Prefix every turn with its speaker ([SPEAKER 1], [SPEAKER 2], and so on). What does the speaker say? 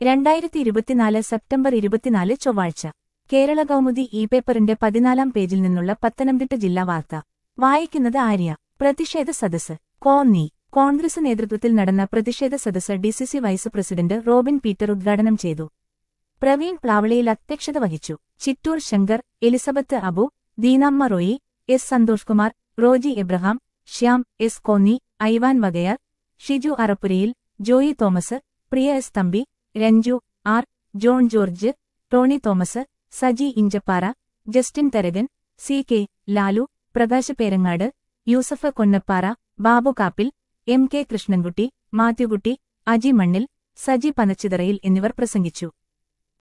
[SPEAKER 1] രണ്ടായിരത്തി ഇരുപത്തിനാല് സെപ്റ്റംബർ ഇരുപത്തിനാല് ചൊവ്വാഴ്ച കേരള കൗമുദി ഇ പേപ്പറിന്റെ പതിനാലാം പേജിൽ നിന്നുള്ള പത്തനംതിട്ട ജില്ലാ വാർത്ത വായിക്കുന്നത് ആര്യ പ്രതിഷേധ സദസ് കോന്നി കോൺഗ്രസ് നേതൃത്വത്തിൽ നടന്ന പ്രതിഷേധ സദസ് DCC vice president Robin Peter ഉദ്ഘാടനം ചെയ്തു പ്രവീൺ പ്ലാവളിയിൽ അധ്യക്ഷത വഹിച്ചു Chittoor Shankar Elizabeth Abu Deenamma Roy S Santhosh Kumar Roji Abraham Shyam S Konni Ivan Vakayar Shiju Arappurayil Joy Thomas Priya S Thampi Ranju R John George Tony Thomas Saji Inchappara Justin Tharakan C K Lalu Prakash Perangad Yusuf Konnappara Babu Kappil M K Krishnankutty Mathewkutty Aji Mannil Saji പനച്ചിതറയിൽ എന്നിവർ പ്രസംഗിച്ചു